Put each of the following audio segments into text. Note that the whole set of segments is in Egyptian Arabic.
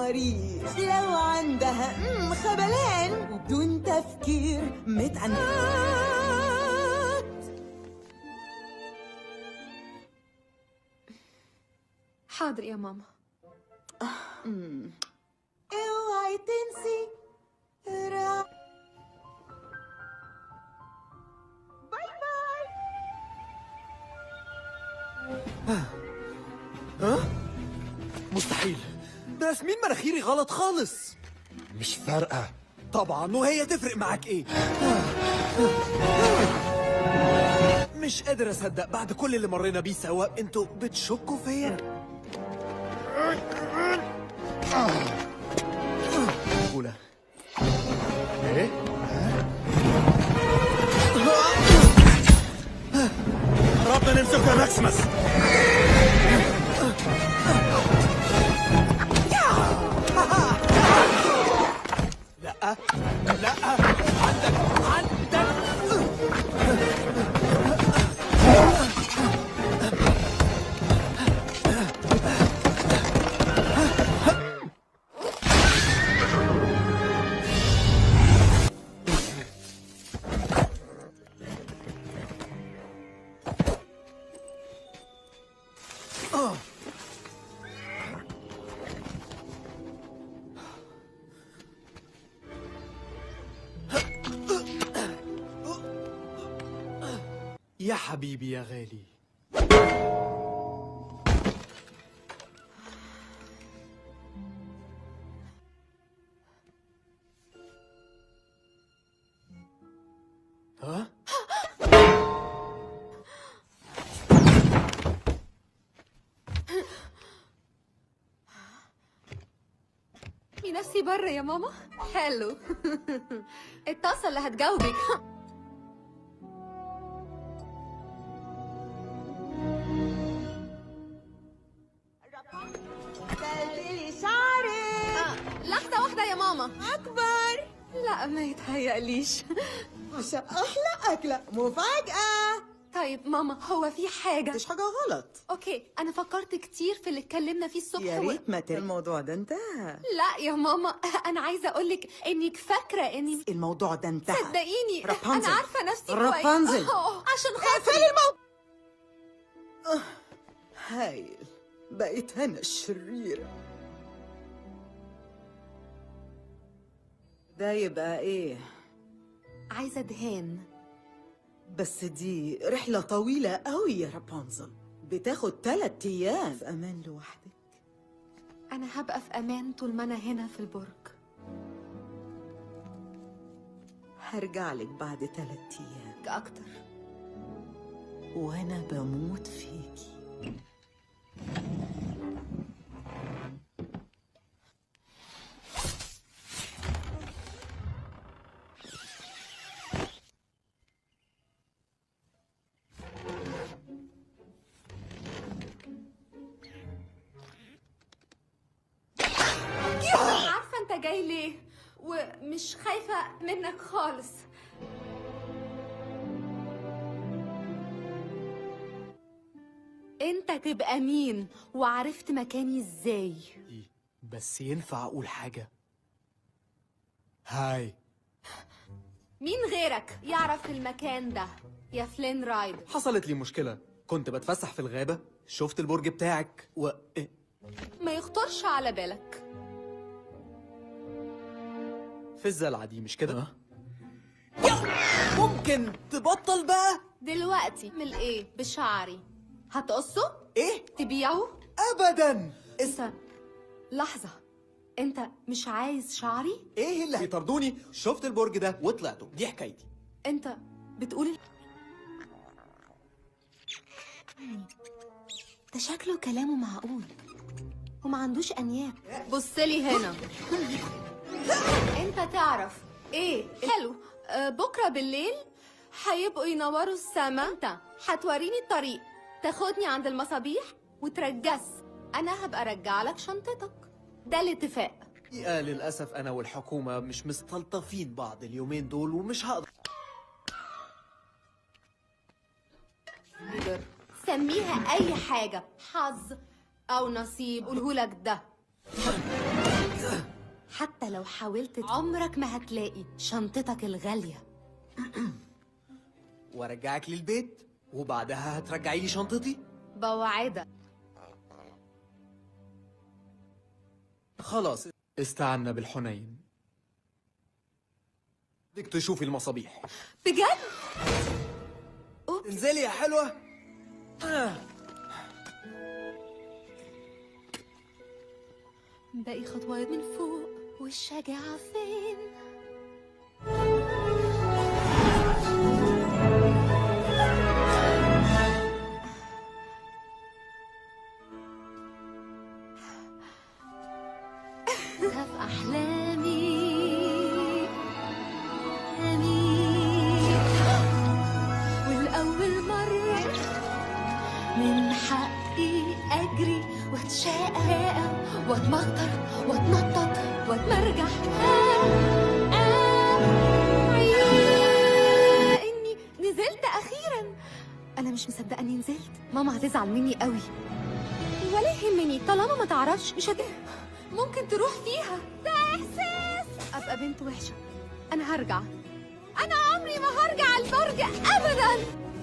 الصواريخ لو عندها مم، خبلان وبدون تفكير متعنات حاضر يا ماما اوعي تنسي را باي باي مستحيل ده ياسمين مناخيري غلط خالص مش فارقة طبعا وهي تفرق معاك ايه مش قادر اصدق بعد كل اللي مرينا بيه سوا انتوا بتشكوا فيا أولى ايه؟ قربنا نمسك يا ماكسيمس لا لا عندك عندك يا حبيبي يا غالي ها؟ في نفسي بره يا ماما حلو الطاسه اللي هتجاوبك دلدلي شعرك آه، لحظه واحده يا ماما اكبر لا ما يتهيأليش عشان احلى اكله مفاجاه طيب ماما هو في حاجه مفيش حاجه غلط اوكي انا فكرت كتير في اللي اتكلمنا فيه الصبح يا و- ريت ما تل- الموضوع ده انتهى لا يا ماما انا عايزه اقولك انك فاكره اني الموضوع ده انتهى صدقيني رابنزل. انا عارفه نفسي رابنزل. كويس أوه، عشان خاطري اقفلي الموضوع هايل بقيت انا الشريره ده يبقى ايه عايزه دهان بس دي رحلة طويلة قوي يا رابنزل بتاخد تلات أيام في أمان لوحدك انا هبقى في امان طول ما انا هنا في البرج هرجع لك بعد تلات أيام اكتر وأنا بموت فيكي عارفه انت جاي ليه ومش خايفه منك خالص انت تبقى مين وعرفت مكاني ازاي بس ينفع اقول حاجه هاي مين غيرك يعرف المكان ده يا فلين رايدر حصلت لي مشكله كنت بتفسح في الغابه شفت البرج بتاعك و إيه؟ ما يخطرش على بالك في الزلعه دي مش كده ممكن تبطل بقى دلوقتي من ايه بشعري هتقصه ايه تبيعه ابدا انت لحظه انت مش عايز شعري ايه اللي هيطردوني شفت البرج ده وطلعته دي حكايتي انت بتقول ده شكله كلامه معقول وما عندوش انياب بص لي هنا انت تعرف ايه حلو آه، بكره بالليل هيبقوا ينوروا السما انت هتوريني الطريق تاخدني عند المصابيح وترجس انا هبقى ارجع لك شنطتك ده الاتفاق يا للاسف انا والحكومه مش مستلطفين بعض اليومين دول ومش هقدر سميها اي حاجه حظ او نصيب قولهولك ده حتى لو حاولت عمرك ما هتلاقي شنطتك الغالية وارجعك للبيت وبعدها هترجعي لي شنطتي بوعدك خلاص استعنا بالحنين بدك تشوفي المصابيح بجد؟ انزلي يا حلوة آه. باقي خطوات من فوق والشجاعة فين؟ في أحلامي أحلامي والأول مرة من حقي أجري وأتشاقى وأتمخطر وأتنطط وأتمرجح إني نزلت أخيرا أنا مش مصدقة إني نزلت ماما هتزعل مني قوي ولا يهمني طالما ما تعرفش مش هت... ممكن تروح فيها ده إحساس أبقى بنت وحشة أنا هرجع أنا عمري ما هرجع البرج أبدا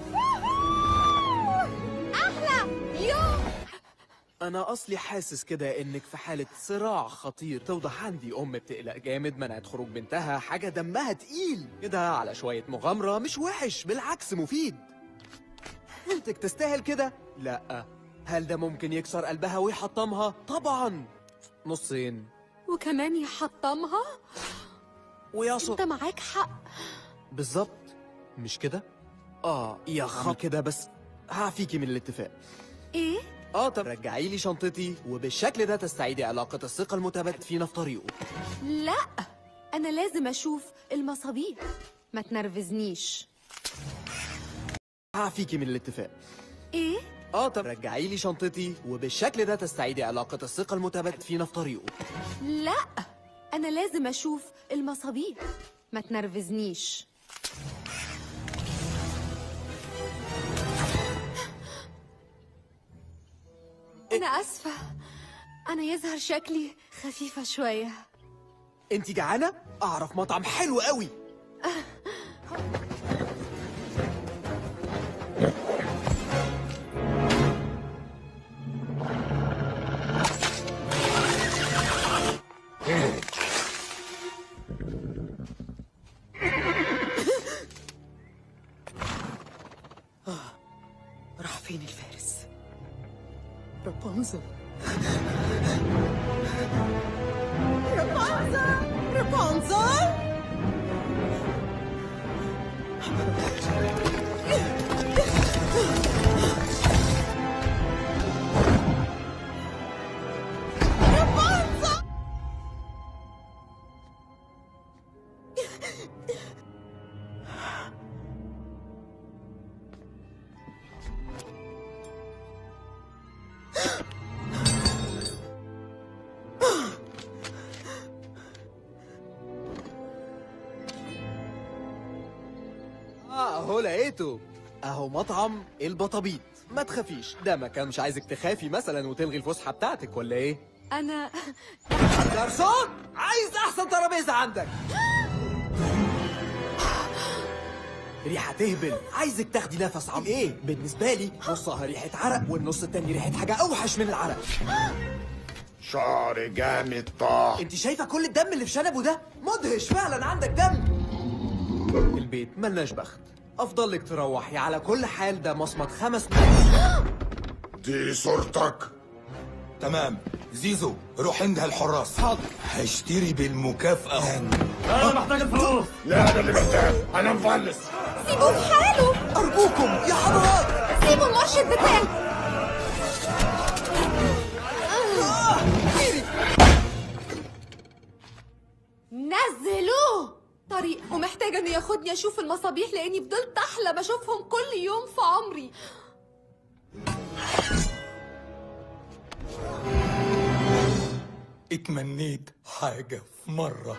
أحلى يوم انا اصلي حاسس كده انك في حالة صراع خطير توضح عندي ام بتقلق جامد منعت خروج بنتها حاجة دمها تقيل كده على شوية مغامرة مش وحش بالعكس مفيد بنتك تستاهل كده لا هل ده ممكن يكسر قلبها ويحطمها طبعا نصين وكمان يحطمها ويصل انت معاك حق بالظبط مش كده اه يا خط كده بس هعفيكي من الاتفاق ايه اه طب رجعي لي شنطتي وبالشكل ده تستعيدي علاقة الثقة المتبادل فينا في طريقه لا انا لازم اشوف المصابيح ما تنرفزنيش هعفيكي من الاتفاق ايه اه طب رجعي لي شنطتي وبالشكل ده تستعيدي علاقة الثقة المتبادل فينا في طريقه لا انا لازم اشوف المصابيح ما تنرفزنيش انا اسفه انا يظهر شكلي خفيفه شويه انت جعانة؟ اعرف مطعم حلو قوي راح فين الفارس رابونزل رابونزل رابونزل اه اهو لقيته اهو مطعم البطابيط ما تخافيش ده ما كانش عايزك تخافي مثلا وتلغي الفسحة بتاعتك ولا ايه؟ انا جرسون عايز احسن ترابيزة عندك ريحة تهبل عايزك تاخدي نفس عميق ايه بالنسبة لي نصها ريحة عرق والنص التاني ريحة حاجة اوحش من العرق شعر جامد طاح انت شايفة كل الدم اللي في شنبه ده مدهش فعلا عندك دم البيت ملناش بخت افضل لك تروحي على كل حال ده مصمت خمس دي صورتك تمام زيزو روح عندها الحراس حاضر هشتري بالمكافأة لا انا اللي محتاج انا مفلس سيبوه في حاله ارجوكم يا حضرات سيبوا المرشد بتاعي نزلوه طريق ومحتاجة انه ياخدني اشوف المصابيح لاني فضلت احلم اشوفهم كل يوم في عمري اتمنيت حاجة في مرة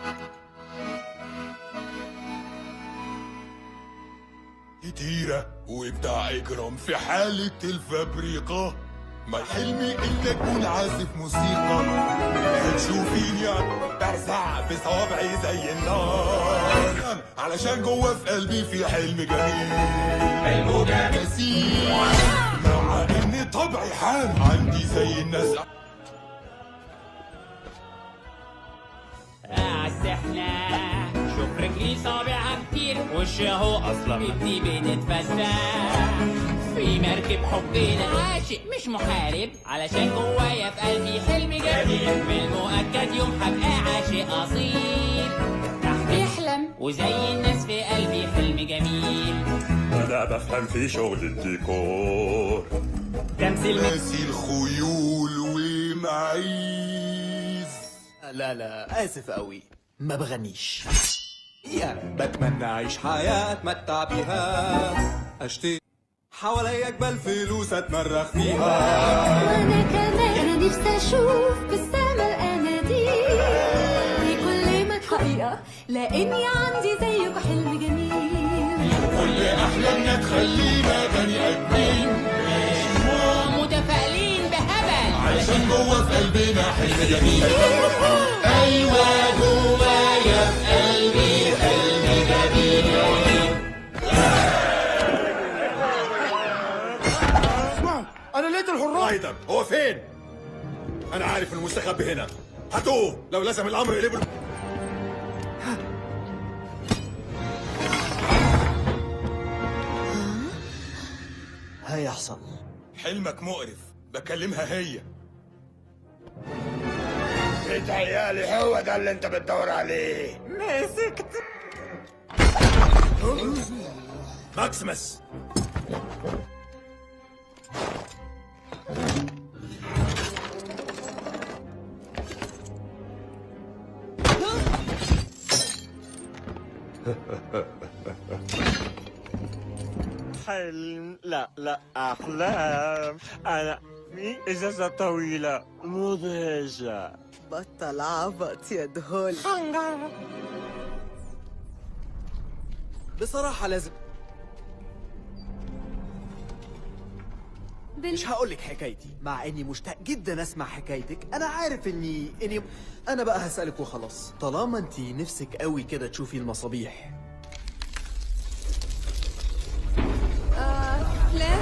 كتيرة وبتاع إجرام في حالة الفبريقة ما حلمي إن أكون عازف موسيقى هتشوفيني برزع بصوابعي زي النار علشان جوه في قلبي في حلم جميل حلمه جميل مع ان طبعي حام عندي زي الناس عالسحلة شوف رجلي صابعها كتير وش اهو اصلا ابني بنتفسح في مركب حبنا عاشق مش محارب علشان جوايا في قلبي حلم جميل بالمؤكد يوم هبقى عاشق اصيل تحت يحلم وزي الناس في قلبي حلم جميل انا بفهم في شغل الديكور تمثيل من ناسي الخيول ومعيز لا لا اسف قوي ما بغنيش يعني بتمنى اعيش حياة اتمتع بيها اشتري حواليا جبال فلوس اتمرخ فيها وانا كمان نفسي اشوف بالسما الاناديل في كل مكان حقيقة لاني عندي زيك حلم جميل كل احلامنا تخلينا بني ادمين متفائلين بهبل علشان جوه في قلبنا حلم جميل ايوه جوايا في قلبي حلم جميل انا لقيت الحراس رايدر هو فين انا عارف انه مستخبي هنا هاتوه لو لزم الامر يقلبه هيحصل حلمك مقرف بكلمها هي بتهيألي هو ده اللي انت بتدور عليه مسكت ماكسيمس حلم لا لا أحلام أنا مي إزازة طويلة مدهشة بطل عبط يا دهول بصراحة لازم بال... مش هقولك حكايتي مع اني مشتاق جدا اسمع حكايتك انا عارف اني اني انا بقى هسألك وخلاص طالما انتي نفسك قوي كده تشوفي المصابيح آه... فلان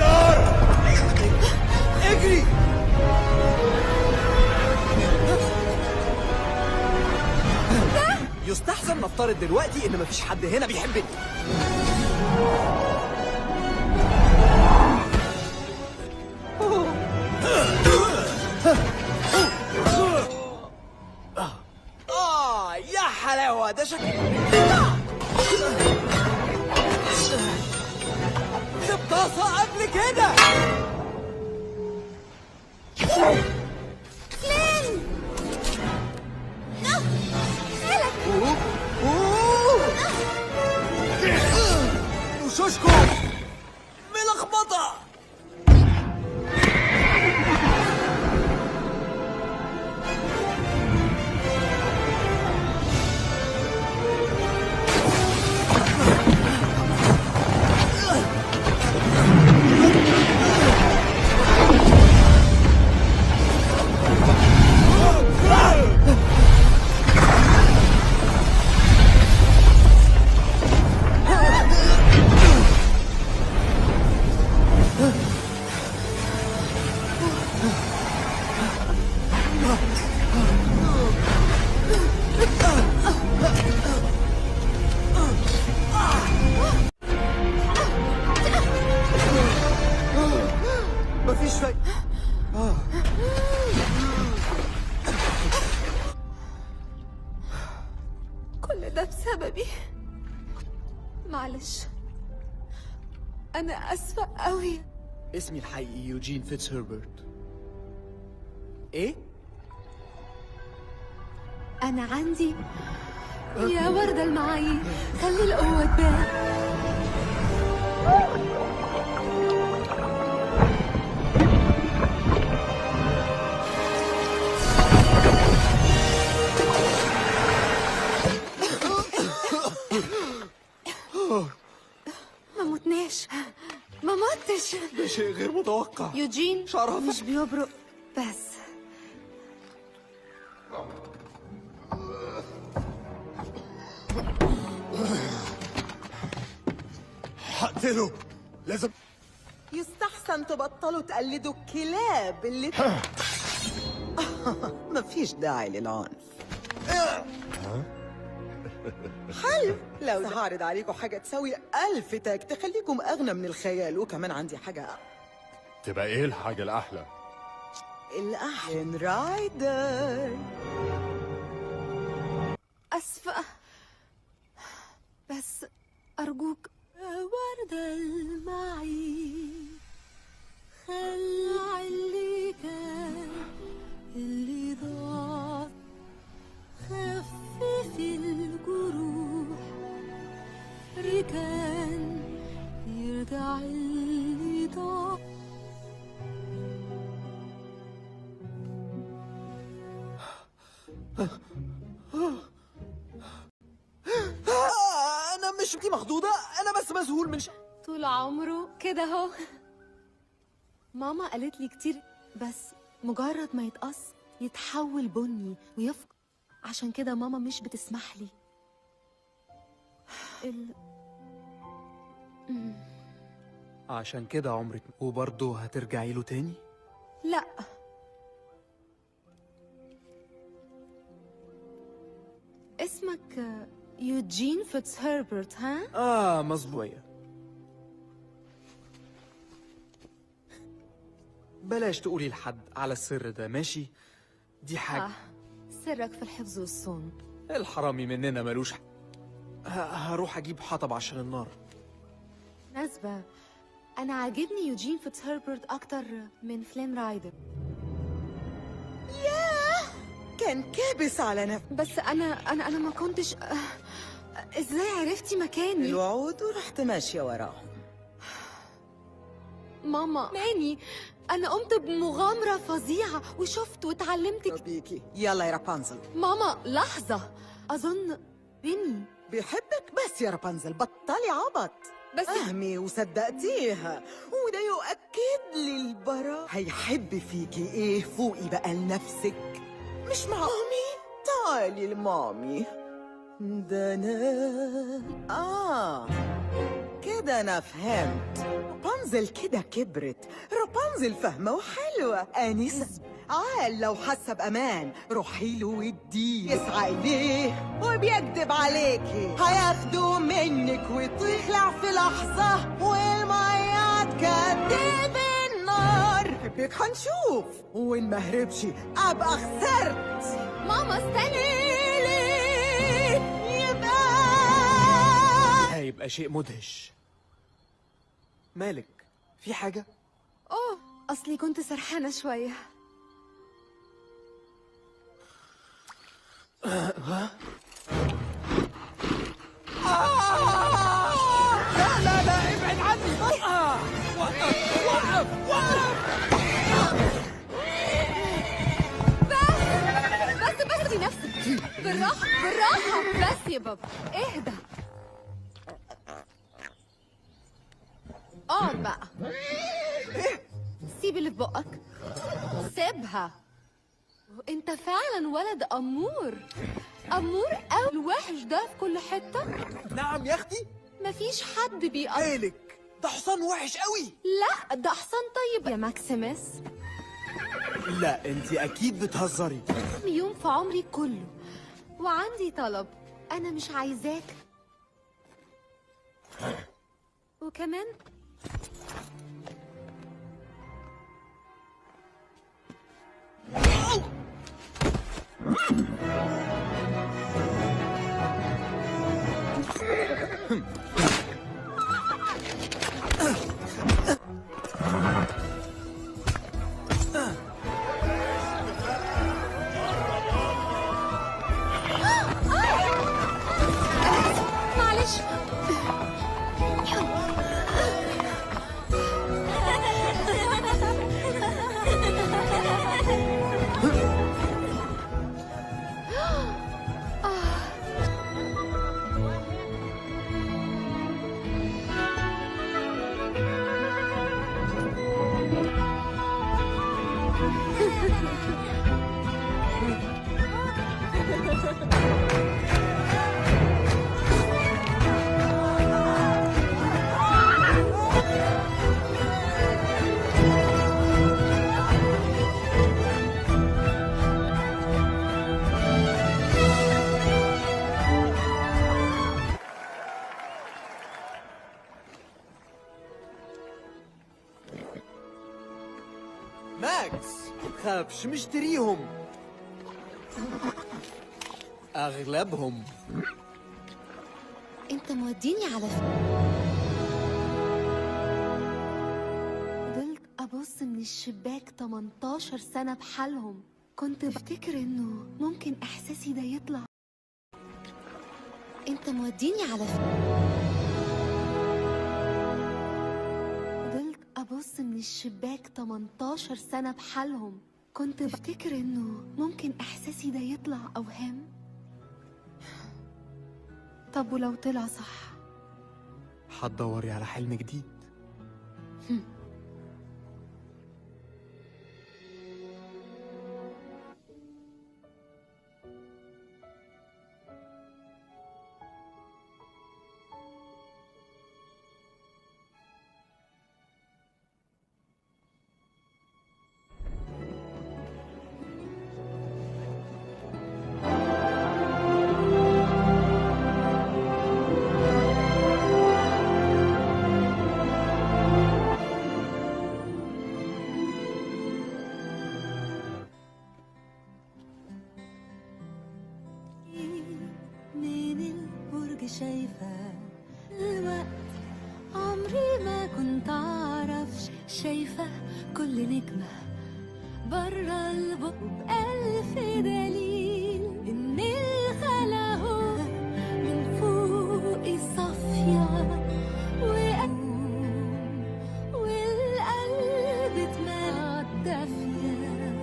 اجري يستحسن نفترض دلوقتي ان مفيش حد هنا بيحبني آه يا حلاوة ده شكل ده بطاسة قبل كده وشوشكو ملخبطة مفيش فايدة كل ده بسببي معلش انا اسفة قوي اسمي الحقيقي يوجين فيتس هربرت ايه؟ انا عندي يا وردة المعايير خلي القوة تبان ما متناش ما متش ده شيء غير متوقع يوجين شرف مش بيبرق بس هقتله لازم يستحسن تبطلوا تقلدوا الكلاب اللي مفيش داعي للعنف حلو لو هعرض عليكم حاجة تساوي ألف تاج تخليكم أغنى من الخيال وكمان عندي حاجة تبقى ايه الحاجة الأحلى؟ الأحلى رايدر أسفة بس أرجوك وردة المعين خلع اللي كان اللي ضاع خفف الجروح ركان يرجع اللي ضاع آه انا مش دي مخضوضه انا بس مذهول من ش... طول عمره كده اهو ماما قالت لي كتير بس مجرد ما يتقص يتحول بني ويفقد عشان كده ماما مش بتسمح لي ال... عشان كده عمرك وبرضه هترجعي له تاني لا اسمك آه، يوجين فيتس هربرت ها؟ اه مظبوطه بلاش تقولي لحد على السر ده ماشي دي حاجة آه. سرك في الحفظ والصون الحرامي مننا ملوش ح- ه- هروح اجيب حطب عشان النار ناسبة أنا عاجبني يوجين فيتس هربرت أكتر من فلين رايدر كان كابس على نفسه بس أنا أنا أنا ما كنتش آه، إزاي عرفتي مكاني؟ الوعود ورحت ماشية وراهم ماما ماني أنا قمت بمغامرة فظيعة وشفت واتعلمت كت- بيكي يلا يا رابنزل ماما لحظة أظن بني بيحبك بس يا رابنزل بطلي عبط بس فهمي وصدقتيها وده يؤكد لي البراء هيحب فيكي ايه فوقي بقى لنفسك مش مع مامي تعالي لمامي ده انا اه كده انا فهمت رابنزل كده كبرت رابنزل فاهمة وحلوة أنسة عال لو حاسة بأمان روحي له واديه يسعى إليه وبيكدب عليكي هياخده منك وتخلع في لحظة والمية تكدب النار بيك هنشوف وإن ما هربش أبقى خسرت ماما استني يبقى هيبقى شيء مدهش مالك في حاجة أوه أصلي كنت سرحانة شوية لا لا لا ابعد عني آه. وقف وقف وقف بس بس نفسك بالراحة بالراحة بس يا بابا اهدى اقعد بقى سيب اللي في بقك سيبها انت فعلا ولد امور امور قوي الوحش ده في كل حته نعم يا اختي مفيش حد بيقدر مالك ده حصان وحش قوي لا ده حصان طيب يا ماكسيمس لا انت اكيد بتهزري يوم في عمري كله وعندي طلب انا مش عايزاك وكمان معلش ماكس خافش مشتريهم اغلبهم انت موديني على فين فضلت ابص من الشباك 18 سنة بحالهم كنت بفتكر انه ممكن احساسي ده يطلع انت موديني على فين فضلت ابص من الشباك 18 سنة بحالهم كنت بفتكر انه ممكن احساسي ده يطلع اوهام طب ولو طلع صح هتدوري على حلم جديد من البرج شايفة الوقت عمري ما كنت أعرف شايفة كل نجمة برا البق بألف دليل إن الخلا هو من فوق صافية وقلب والقلب اتملى دافية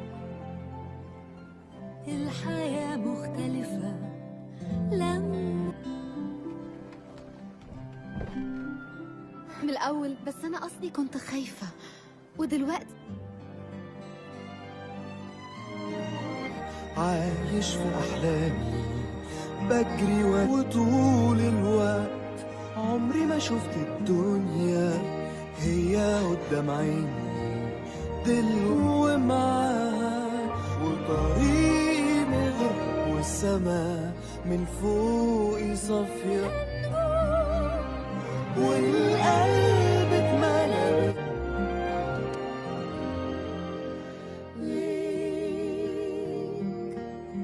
الحياة مختلفة لما من الأول بس أنا أصلي كنت خايفة ودلوقتي عايش في أحلامي بجري و- وطول الوقت عمري ما شفت الدنيا هي قدام عيني دل ومعاها وطريق مغرب والسما من فوقي صافية والقلب اتملى ليك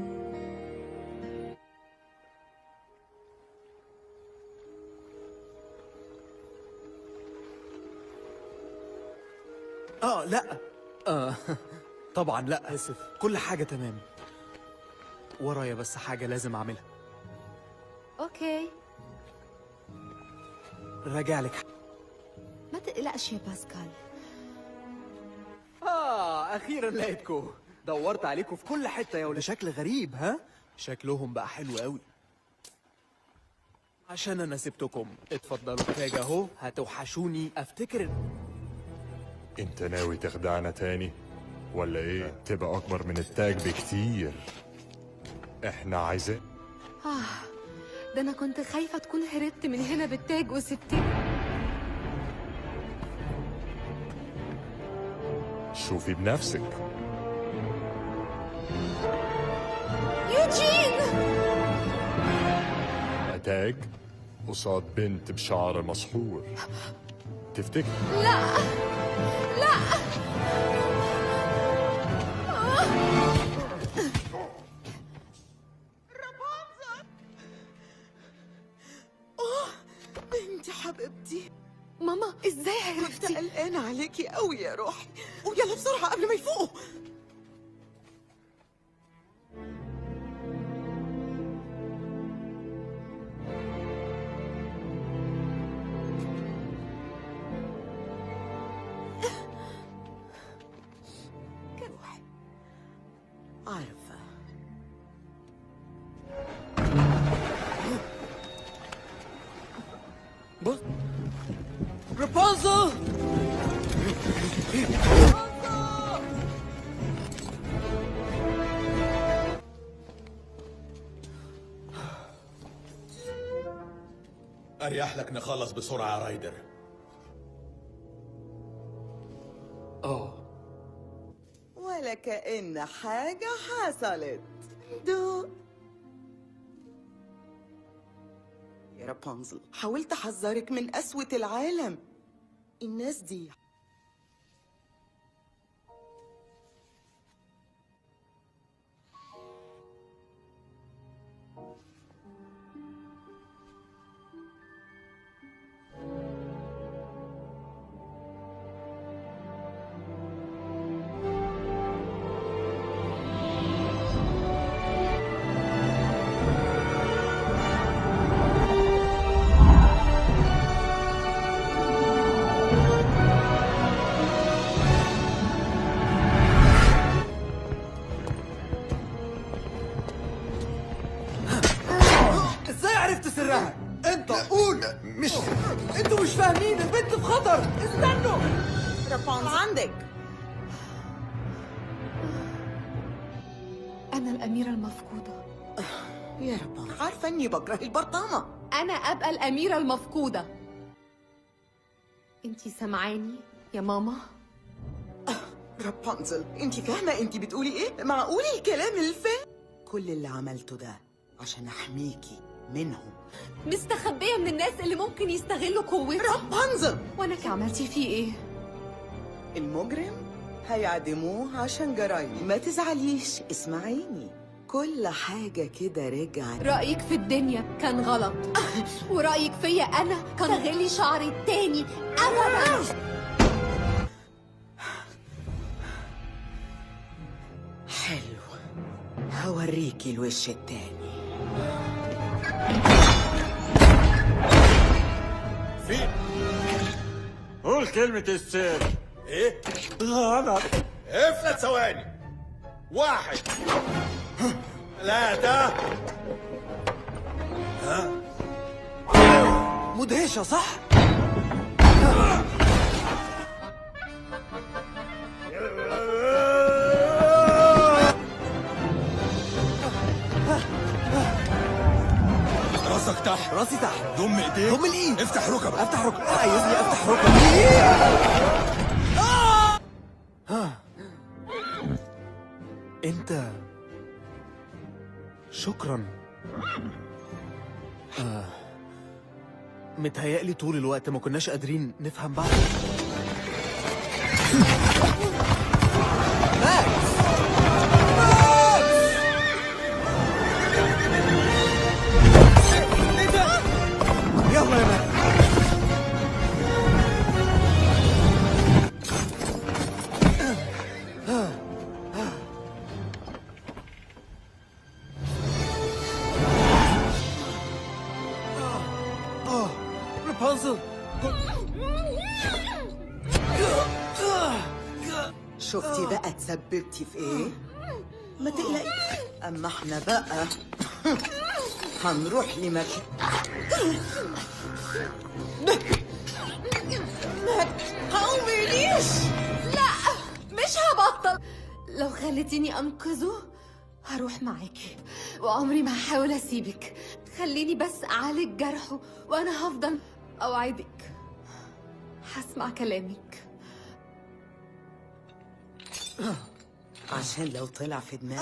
اه لا آه. طبعا لا اسف كل حاجة تمام ورايا بس حاجة لازم اعملها أوكي راجع لك ما تقلقش يا باسكال اه اخيرا لقيتكم دورت عليكم في كل حتة يا ولاد شكل غريب ها شكلهم بقى حلو قوي عشان انا سبتكم اتفضلوا التاج اهو هتوحشوني افتكر انت ناوي تخدعنا تاني ولا ايه تبقى اكبر من التاج بكتير احنا عايزين آه ده أنا كنت خايفة تكون هربت من هنا بالتاج وسبتني شوفي بنفسك يوجين تاج قصاد بنت بشعر مسحور تفتكر لا لا اوه بنتي حبيبتي ماما ازاي كنت عرفتي قلقانة عليكي قوي يا روحي ويلا بسرعة قبل ما يفوقوا روحي عارفة بص رابنزل اريح لك نخلص بسرعه يا رايدر اه ولا كأن حاجة حصلت دو يا رابنزل حاولت أحذرك من قسوة العالم الناس دي قول مش انتوا مش فاهمين البنت في خطر استنوا رابونزل عندك أنا الأميرة المفقودة يا رابونزل عارفة إني بكره البرطامة أنا أبقى الأميرة المفقودة أنتي سامعاني يا ماما؟ رابونزل انت فاهمة انت بتقولي ايه؟ معقول الكلام الفارغ؟ كل اللي عملته ده عشان احميكي منهم مستخبية من الناس اللي ممكن يستغلوا قوتي رابونزل وأنا عملتي فيه إيه؟ المجرم هيعدموه عشان جرايم ما تزعليش اسمعيني كل حاجة كده رجعت رأيك في الدنيا كان غلط ورأيك فيا أنا كان غلي شعري التاني أبدا حلو هوريكي الوش التاني في قول كلمة السر ايه غلط افلت ثواني واحد ثلاثة مدهشة صح؟ راسك تحت راسي تحت ضم ايديك ضم الايد افتح ركبك افتح ركبي عايزني افتح ركبي انت شكرا آه. متهيألي طول الوقت ما كناش قادرين نفهم بعض يلا يا مان اه رابنزل شفتي بقى تسببتي في ايه؟ ما تقلقي اما احنا بقى هنروح لمكان ما تقومينيش لا مش هبطل لو خليتيني أنقذه هروح معاكي وعمري ما هحاول أسيبك خليني بس أعالج جرحه وأنا هفضل أوعدك هسمع كلامك عشان لو طلع في دماغك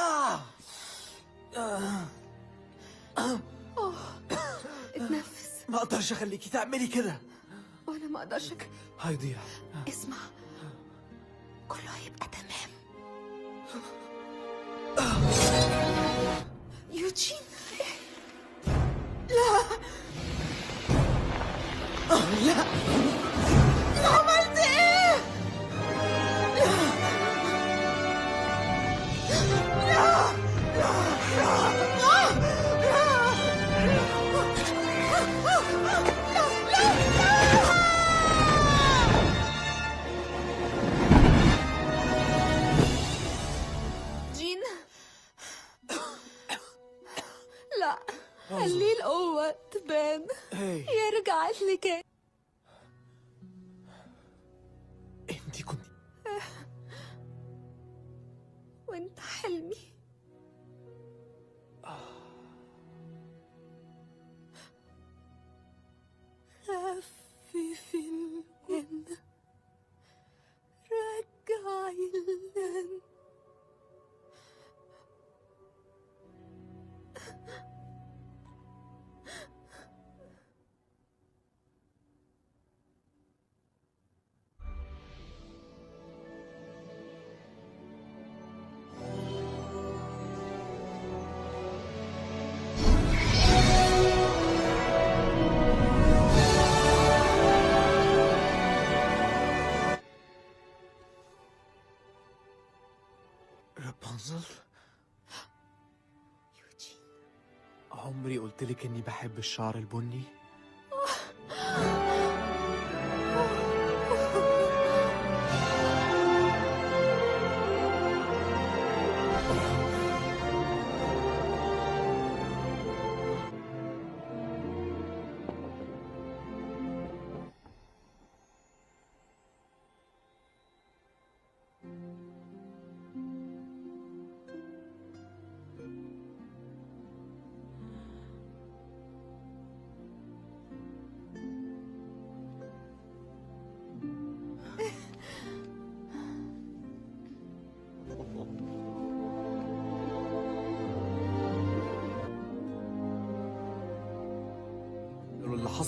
اتنفس ما اقدرش اخليكي تعملي كده وأنا ما أقدرش أك- هيضيع اسمع كله هيبقى تمام يوجين عملت ايه؟ جين لا خليه القوة تبان هي يرجع اللي كان انت كنت وانت حلمي خفف الهم رجعي الهم رابنزل يوجين عمري قلت لك اني بحب الشعر البني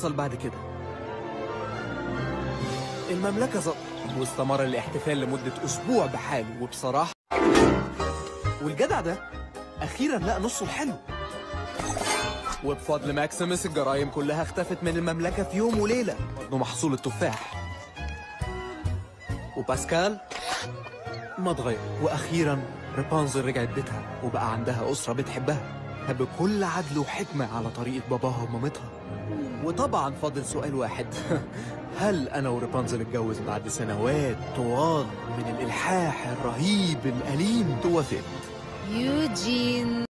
حصل بعد كده المملكة ظبط واستمر الاحتفال لمدة أسبوع بحاله وبصراحة والجدع ده أخيرا لقى نصه الحلو وبفضل ماكسيمس الجرايم كلها اختفت من المملكة في يوم وليلة برضه محصول التفاح وباسكال ما اتغير وأخيرا رابنزل رجعت بيتها وبقى عندها أسرة بتحبها بكل عدل وحكمة على طريقة باباها ومامتها وطبعا فاضل سؤال واحد هل أنا ورابنزل اتجوز بعد سنوات طوال من الإلحاح الرهيب الأليم توافق يوجين